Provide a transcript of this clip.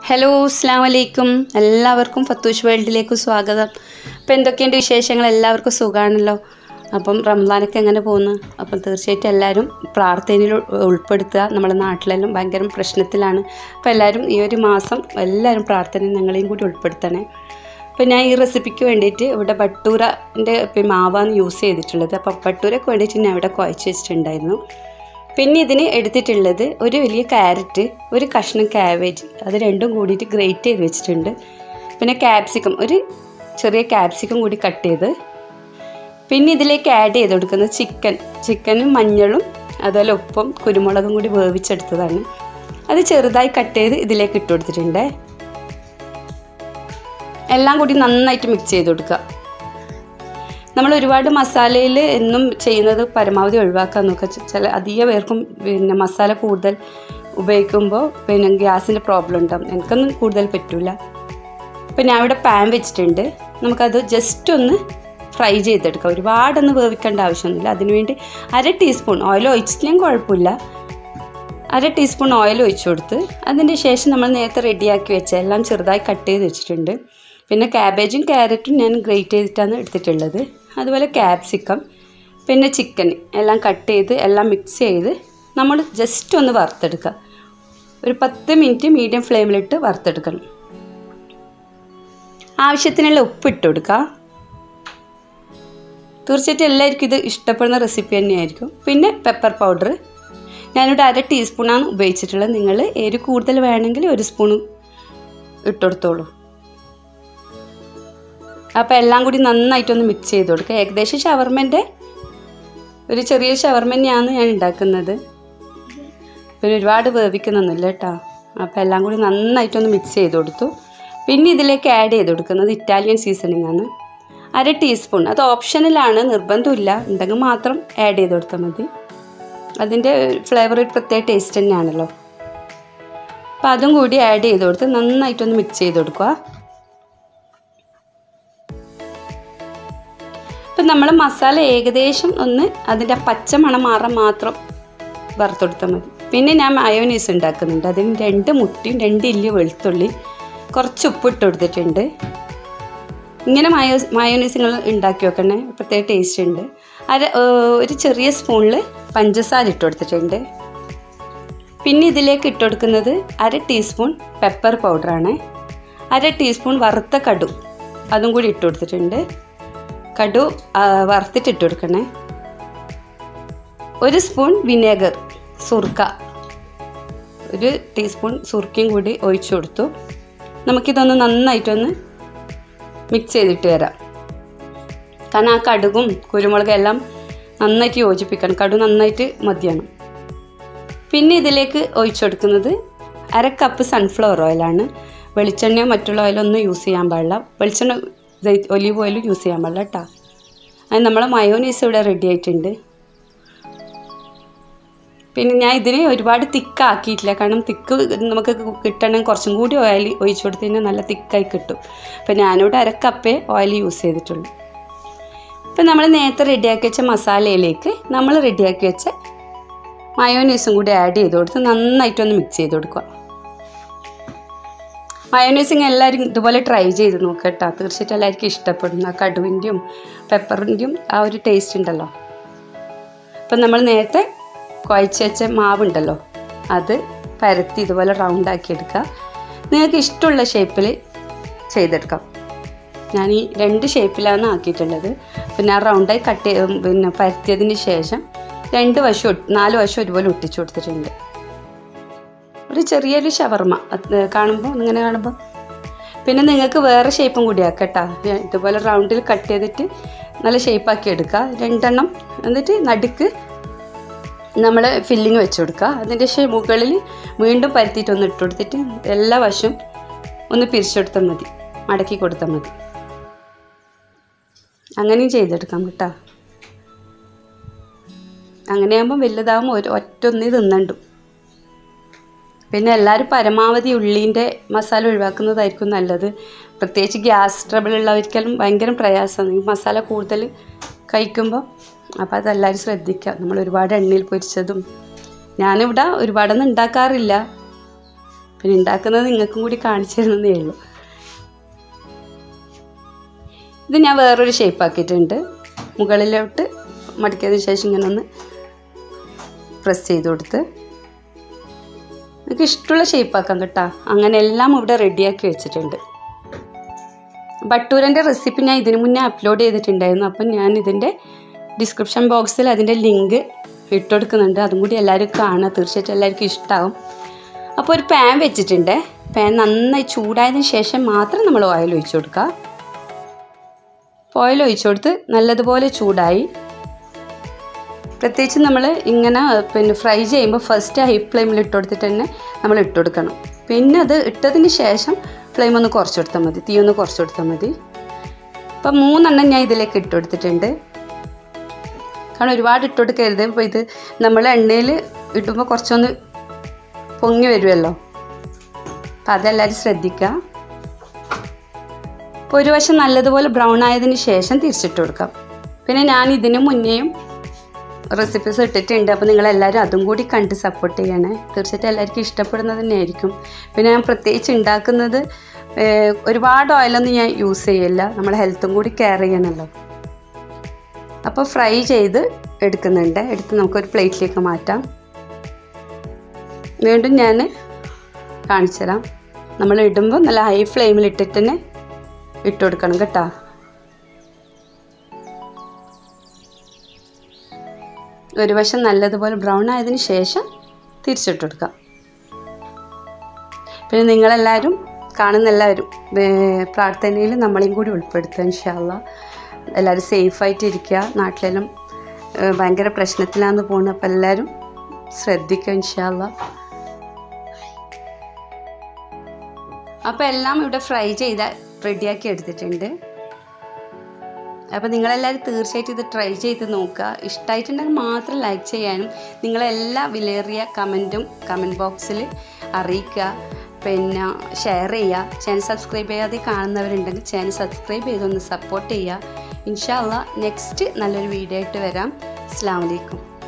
hello അസ്സാം വലൈക്കും എല്ലാവർക്കും ഫത്തൂഷ് വേൾഡിലേക്ക് സ്വാഗതം അപ്പോൾ എന്തൊക്കെയുണ്ട് വിശേഷങ്ങൾ എല്ലാവർക്കും സുഖമാണല്ലോ അപ്പം റംസാനൊക്കെ എങ്ങനെ പോകുന്നു അപ്പം തീർച്ചയായിട്ടും എല്ലാവരും പ്രാർത്ഥനയിൽ ഉൾ- ഉൾപ്പെടുത്തുക നമ്മുടെ നാട്ടിലെല്ലാം ഭയങ്കര പ്രശ്നത്തിലാണ് അപ്പോൾ എല്ലാവരും ഈ ഒരു മാസം എല്ലാവരും പ്രാർത്ഥനയിൽ ഞങ്ങളെയും കൂടി ഉൾപ്പെടുത്തണേ അപ്പോൾ ഞാൻ ഈ റെസിപ്പിക്ക് വേണ്ടിയിട്ട് ഇവിടെ ബട്ടൂരൻ്റെ മാവാണ് യൂസ് ചെയ്തിട്ടുള്ളത് അപ്പോൾ ബട്ടൂരക്ക് വേണ്ടിയിട്ട് ഞാൻ ഇവിടെ കുഴച്ച് വെച്ചിട്ടുണ്ടായിരുന്നു പിന്നെ ഇതിന് എടുത്തിട്ടുള്ളത് ഒരു വലിയ ക്യാരറ്റ് ഒരു കഷ്ണം കാവേജ് അത് രണ്ടും കൂടിയിട്ട് ഗ്രേറ്റ് ചെയ്ത് വെച്ചിട്ടുണ്ട് പിന്നെ ക്യാപ്സിക്കം ഒരു ചെറിയ ക്യാപ്സിക്കം കൂടി കട്ട് ചെയ്ത് പിന്നെ ഇതിലേക്ക് ആഡ് ചെയ്ത് കൊടുക്കുന്നത് ചിക്കൻ ചിക്കനും മഞ്ഞളും അതുപോലെ ഉപ്പും കുരുമുളകും കൂടി വേവിച്ചെടുത്തതാണ് അത് ചെറുതായി കട്ട് ചെയ്ത് ഇതിലേക്ക് ഇട്ട് കൊടുത്തിട്ടുണ്ട് എല്ലാം കൂടി നന്നായിട്ട് മിക്സ് ചെയ്ത് കൊടുക്കുക നമ്മൾ ഒരുപാട് മസാലയിൽ എന്നും ചെയ്യുന്നത് പരമാവധി ഒഴിവാക്കാൻ നോക്കുക ചെ- ചില അധിക പേർക്കും പിന്നെ മസാല കൂടുതൽ ഉപയോഗിക്കുമ്പോൾ പിന്നെ ഗ്യാസിൻ്റെ പ്രോബ്ലം ഉണ്ടാവും എനിക്കൊന്നും കൂടുതൽ പറ്റില്ല അപ്പോൾ ഞാൻ ഇവിടെ പാൻ വെച്ചിട്ടുണ്ട് നമുക്കത് ജസ്റ്റ് ഒന്ന് ഫ്രൈ ചെയ്തെടുക്കാം ഒരുപാടൊന്നും വേവിക്കേണ്ട ആവശ്യമൊന്നുമില്ല അതിനുവേണ്ടി അര ടീസ്പൂൺ ഓയിൽ ഒഴിച്ചില്ലെങ്കിൽ കുഴപ്പമില്ല അര ടീസ്പൂൺ ഓയിൽ ഒഴിച്ചു കൊടുത്ത് അതിൻ്റെ ശേഷം നമ്മൾ നേരത്തെ റെഡിയാക്കി വെച്ച എല്ലാം ചെറുതായി കട്ട് ചെയ്ത് വെച്ചിട്ടുണ്ട് പിന്നെ ക്യാബേജും ക്യാരറ്റും ഞാൻ ഗ്രേറ്റ് ചെയ്തിട്ടാണ് എടുത്തിട്ടുള്ളത് അതുപോലെ ക്യാപ്സിക്കം പിന്നെ ചിക്കൻ എല്ലാം കട്ട് ചെയ്ത് എല്ലാം മിക്സ് ചെയ്ത് നമ്മൾ ജസ്റ്റ് ഒന്ന് വറുത്തെടുക്കുക ഒരു പത്ത് മിനിറ്റ് മീഡിയം ഫ്ലെയിമിലിട്ട് വറുത്തെടുക്കണം ആവശ്യത്തിനുള്ള ഉപ്പ് ഇട്ട് കൊടുക്കുക തീർച്ചയായിട്ടും എല്ലാവർക്കും ഇത് ഇഷ്ടപ്പെടുന്ന റെസിപ്പി തന്നെയായിരിക്കും പിന്നെ പെപ്പർ പൗഡർ ഞാനിവിടെ അര ടീസ്പൂണാണ് ഉപയോഗിച്ചിട്ടുള്ളത് നിങ്ങൾ എരി കൂടുതൽ വേണമെങ്കിൽ ഒരു സ്പൂൺ ഇട്ടുകൊടുത്തോളൂ അപ്പോൾ എല്ലാം കൂടി നന്നായിട്ടൊന്ന് മിക്സ് ചെയ്ത് കൊടുക്കുക ഏകദേശം ഷവർമൻ്റെ ഒരു ചെറിയ ഷവർമ തന്നെയാണ് ഞാൻ ഉണ്ടാക്കുന്നത് പിന്നെ ഒരുപാട് വേവിക്കുന്നൊന്നുമില്ല കേട്ടോ അപ്പോൾ എല്ലാം കൂടി നന്നായിട്ടൊന്ന് മിക്സ് ചെയ്ത് കൊടുത്തു പിന്നെ ഇതിലേക്ക് ആഡ് ചെയ്ത് കൊടുക്കുന്നത് ഇറ്റാലിയൻ സീസണിങ് ആണ് അര ടീസ്പൂൺ അത് ഓപ്ഷനിലാണ് നിർബന്ധമില്ല ഉണ്ടെങ്കിൽ മാത്രം ആഡ് ചെയ്ത് കൊടുത്താൽ മതി അതിൻ്റെ ഫ്ലേവർ ഒരു പ്രത്യേക ടേസ്റ്റ് തന്നെയാണല്ലോ അപ്പോൾ അതും കൂടി ആഡ് ചെയ്ത് കൊടുത്ത് നന്നായിട്ടൊന്ന് മിക്സ് ചെയ്ത് കൊടുക്കുക ഇപ്പം നമ്മൾ മസാല ഏകദേശം ഒന്ന് അതിൻ്റെ ആ പച്ച മണം മാറാൻ മാത്രം വറുത്തെടുത്താൽ മതി പിന്നെ ഞാൻ മയോനീസ് ഉണ്ടാക്കുന്നുണ്ട് അതിന് രണ്ട് മുട്ടയും രണ്ട് ഇല്ലി വെളുത്തുള്ളി കുറച്ച് ഉപ്പിട്ട് കൊടുത്തിട്ടുണ്ട് ഇങ്ങനെ മയോ മയോനീസ് നിങ്ങൾ ഉണ്ടാക്കി വെക്കണേ പ്രത്യേക ടേസ്റ്റ് ഉണ്ട് അര ഏഹ് ഒരു ചെറിയ സ്പൂണിൽ പഞ്ചസാര ഇട്ട് കൊടുത്തിട്ടുണ്ട് പിന്നെ ഇതിലേക്ക് ഇട്ട് കൊടുക്കുന്നത് അര ടീസ്പൂൺ പെപ്പർ പൗഡറാണ് അര ടീസ്പൂൺ വറുത്ത കടു അതും കൂടി ഇട്ട് കൊടുത്തിട്ടുണ്ട് കടു ആ, വറുത്തിട്ട് ഇട്ട് കൊടുക്കണേ ഒരു സ്പൂൺ വിനേഗർ സുർക്ക ഒരു ടീസ്പൂൺ സുർക്കയും കൂടി ഒഴിച്ചു കൊടുത്തു നമുക്കിതൊന്ന് നന്നായിട്ടൊന്ന് മിക്സ് ചെയ്തിട്ട് വരാം കാരണം ആ കടുകും കുരുമുളകും എല്ലാം നന്നായിട്ട് യോജിപ്പിക്കണം കടു നന്നായിട്ട് മതിയാണ് പിന്നെ ഇതിലേക്ക് ഒഴിച്ചു കൊടുക്കുന്നത് അര കപ്പ് സൺഫ്ലവർ ഓയിലാണ് വെളിച്ചെണ്ണയോ മറ്റുള്ള ഓയിലൊന്നും യൂസ് ചെയ്യാൻ പാടില്ല വെളിച്ചെണ്ണ ഒലീവ് ഓയിലും യൂസ് ചെയ്യാൻ പാടില്ല കേട്ടോ അത് നമ്മളെ മയോനീസ് ഇവിടെ റെഡി ആയിട്ടുണ്ട് പിന്നെ ഞാൻ ഇതിന് ഒരുപാട് തിക്കാക്കിയിട്ടില്ല കാരണം തിക്ക് നമുക്ക് കിട്ടണമെങ്കിൽ കുറച്ചും കൂടി ഓയിൽ ഒഴിച്ചു കൊടുത്തു കഴിഞ്ഞാൽ നല്ല തിക്കായി കിട്ടും അപ്പോൾ ഞാനിവിടെ അര കപ്പേ ഓയിൽ യൂസ് ചെയ്തിട്ടുള്ളൂ ഇപ്പം നമ്മൾ നേരത്തെ റെഡിയാക്കി വെച്ച മസാലയിലേക്ക് നമ്മൾ റെഡിയാക്കി വെച്ച മയോനീസും കൂടി ആഡ് ചെയ്ത് കൊടുത്ത് നന്നായിട്ടൊന്ന് മിക്സ് ചെയ്ത് കൊടുക്കുക മയോനൈസിങ് എല്ലാവരും ഇതുപോലെ ട്രൈ ചെയ്ത് നോക്കുക കേട്ടോ തീർച്ചയായിട്ടും എല്ലാവർക്കും ഇഷ്ടപ്പെടും ആ കടുവിൻ്റെയും പെപ്പറിൻ്റെയും ആ ഒരു ടേസ്റ്റ് ഉണ്ടല്ലോ അപ്പം നമ്മൾ നേരത്തെ കുഴച്ച് വെച്ച മാവുണ്ടല്ലോ അത് പരത്തി ഇതുപോലെ റൗണ്ട് ആക്കി എടുക്കുക നിങ്ങൾക്ക് ഇഷ്ടമുള്ള ഷേപ്പിൽ ചെയ്തെടുക്കാം ഞാൻ ഈ രണ്ട് ഷേപ്പിലാണ് ആക്കിയിട്ടുള്ളത് പിന്നെ ആ റൗണ്ടായി കട്ട് ചെയ്ത് പിന്നെ പരത്തിയതിന് ശേഷം രണ്ട് വശം ഒട്ട്- നാല് വശം ഒരുപോലെ ഒട്ടിച്ചു കൊടുത്തിട്ടുണ്ട് ഒരു ചെറിയൊരു ഷവർമ അത് കാണുമ്പോൾ ഇങ്ങനെ കാണുമ്പോൾ പിന്നെ നിങ്ങൾക്ക് വേറെ ഷേപ്പും കൂടി ആക്കട്ടാ ഇതുപോലെ റൗണ്ടിൽ കട്ട് ചെയ്തിട്ട് നല്ല ഷേപ്പാക്കി എടുക്കുക രണ്ടെണ്ണം എന്നിട്ട് നടുക്ക് നമ്മൾ ഫില്ലിങ് വെച്ച് കൊടുക്കുക അതിൻ്റെ ശേഷം മുകളിൽ വീണ്ടും പരത്തിയിട്ട് ഒന്ന് ഇട്ട് കൊടുത്തിട്ട് എല്ലാ വശവും ഒന്ന് പിരിച്ചെടുത്താൽ മതി മടക്കി കൊടുത്താൽ മതി അങ്ങനെയും ചെയ്തെടുക്കാം കേട്ടോ അങ്ങനെയാകുമ്പോൾ വലുതാകുമ്പോൾ ഒരു ഒറ്റ ഒന്നേ തിന്നണ്ടു പിന്നെ എല്ലാവരും പരമാവധി ഉള്ളീൻ്റെ മസാല ഒഴിവാക്കുന്നതായിരിക്കും നല്ലത് പ്രത്യേകിച്ച് ഗ്യാസ് ട്രബിൾ ഉള്ളവർക്കെല്ലാം ഭയങ്കര പ്രയാസമാണ് ഈ മസാല കൂടുതൽ കഴിക്കുമ്പോൾ അപ്പോൾ അതെല്ലാവരും ശ്രദ്ധിക്കുക നമ്മൾ ഒരുപാട് എണ്ണയിൽ പൊരിച്ചതും ഞാനിവിടെ ഒരുപാടൊന്നും ഉണ്ടാക്കാറില്ല പിന്നെ ഉണ്ടാക്കുന്നത് നിങ്ങൾക്കും കൂടി കാണിച്ചു തരുന്നതേ ഉള്ളൂ ഇത് ഞാൻ വേറൊരു ഷേപ്പ് ആക്കിയിട്ടുണ്ട് മുകളിലോട്ട് മടക്കിയതിന് ശേഷം ഇങ്ങനെ ഒന്ന് പ്രസ് ചെയ്ത് കൊടുത്ത് നിങ്ങൾക്ക് ഇഷ്ടമുള്ള ഷേപ്പ് ആക്കാം കേട്ടോ അങ്ങനെ എല്ലാം ഇവിടെ റെഡിയാക്കി വെച്ചിട്ടുണ്ട് ബട്ടൂരൻ്റെ റെസിപ്പി ഞാൻ ഇതിന് മുന്നേ അപ്ലോഡ് ചെയ്തിട്ടുണ്ടായിരുന്നു അപ്പം ഞാൻ ഇതിൻ്റെ ഡിസ്ക്രിപ്ഷൻ ബോക്സിൽ അതിൻ്റെ ലിങ്ക് ഇട്ടുകൊടുക്കുന്നുണ്ട് അതും കൂടി എല്ലാവരും കാണുക തീർച്ചയായിട്ടും എല്ലാവർക്കും ഇഷ്ടമാവും അപ്പോൾ ഒരു പാൻ വെച്ചിട്ടുണ്ട് പാൻ നന്നായി ചൂടായതിന് ശേഷം മാത്രം നമ്മൾ ഓയിൽ ഒഴിച്ചു കൊടുക്കുക ഓയിൽ ഒഴിച്ചു കൊടുത്ത് നല്ലതുപോലെ ചൂടായി പ്രത്യേകിച്ച് നമ്മൾ ഇങ്ങനെ പിന്നെ ഫ്രൈ ചെയ്യുമ്പോൾ ഫസ്റ്റ് ഹൈ ഫ്ലെയിമിൽ ഇട്ട് കൊടുത്തിട്ട് തന്നെ നമ്മൾ ഇട്ട് കൊടുക്കണം പിന്നെ അത് ഇട്ടതിന് ശേഷം ഫ്ലെയിം ഒന്ന് കുറച്ച് കൊടുത്താൽ മതി തീ ഒന്ന് കുറച്ച് കൊടുത്താൽ മതി അപ്പം മൂന്നെണ്ണം ഞാൻ ഇതിലേക്ക് ഇട്ട് കൊടുത്തിട്ടുണ്ട് കാരണം ഒരുപാട് ഇട്ട് കൊടുക്കരുത് ഇപ്പോൾ ഇത് നമ്മൾ എണ്ണയിൽ ഇടുമ്പോൾ കുറച്ചൊന്ന് പൊങ്ങി വരുമല്ലോ അപ്പം അതെല്ലാവരും ശ്രദ്ധിക്കുക അപ്പോൾ ഒരു വശം നല്ലതുപോലെ ബ്രൗൺ ആയതിന് ശേഷം തിരിച്ചിട്ട് കൊടുക്കാം പിന്നെ ഞാൻ ഇതിന് മുന്നേയും റെസിപ്പീസ് ഇട്ടിട്ടുണ്ട് അപ്പോൾ നിങ്ങളെല്ലാവരും അതും കൂടി കണ്ട് സപ്പോർട്ട് ചെയ്യണേ തീർച്ചയായിട്ടും എല്ലാവർക്കും ഇഷ്ടപ്പെടുന്നത് തന്നെയായിരിക്കും പിന്നെ ഞാൻ പ്രത്യേകിച്ച് ഉണ്ടാക്കുന്നത് ഏഹ്, ഒരുപാട് ഓയിലൊന്നും ഞാൻ യൂസ് ചെയ്യില്ല നമ്മുടെ ഹെൽത്തും കൂടി കെയർ ചെയ്യണമല്ലോ അപ്പോൾ ഫ്രൈ ചെയ്ത് എടുക്കുന്നുണ്ട് എടുത്ത് നമുക്കൊരു പ്ലേറ്റിലേക്ക് മാറ്റാം വീണ്ടും ഞാൻ കാണിച്ചു തരാം നമ്മൾ ഇടുമ്പോൾ നല്ല ഹൈ ഫ്ലെയിമിൽ ഇട്ടിട്ട് തന്നെ ഇട്ട് കൊടുക്കണം കേട്ടോ ഒരു വശം നല്ലതുപോലെ ബ്രൗൺ ആയതിന് ശേഷം തിരിച്ചിട്ട് കൊടുക്കാം പിന്നെ നിങ്ങളെല്ലാവരും കാണുന്ന എല്ലാവരും ഏർ പ്രാർത്ഥനയിൽ നമ്മളെയും കൂടി ഉൾപ്പെടുത്തുക ഇൻഷാല്ല എല്ലാവരും സേഫായിട്ട് ഇരിക്കുക നാട്ടിലെല്ലാം ഏർ ഭയങ്കര പ്രശ്നത്തിലാന്ന് പോകുന്നത് അപ്പോൾ എല്ലാവരും ശ്രദ്ധിക്കുക ഇൻഷാല്ല അപ്പോൾ എല്ലാം ഇവിടെ ഫ്രൈ ചെയ്ത റെഡിയാക്കി എടുത്തിട്ടുണ്ട് അപ്പോൾ നിങ്ങളെല്ലാവരും തീർച്ചയായിട്ടും ഇത് ട്രൈ ചെയ്ത് നോക്കുക ഇഷ്ടമായിട്ടുണ്ടെങ്കിൽ മാത്രം ലൈക്ക് ചെയ്യാനും നിങ്ങളെല്ലാ വിലയേറിയ കമൻറ്റും കമൻറ്റ് ബോക്സിൽ അറിയിക്കുക പിന്നെ ഷെയർ ചെയ്യുക ചാനൽ സബ്സ്ക്രൈബ് ചെയ്യാതെ കാണുന്നവരുണ്ടെങ്കിൽ ചാനൽ സബ്സ്ക്രൈബ് ചെയ്തൊന്ന് സപ്പോർട്ട് ചെയ്യുക ഇൻഷാല്ല നെക്സ്റ്റ് നല്ലൊരു വീഡിയോ ആയിട്ട് വരാം അസ്സാം വലൈക്കും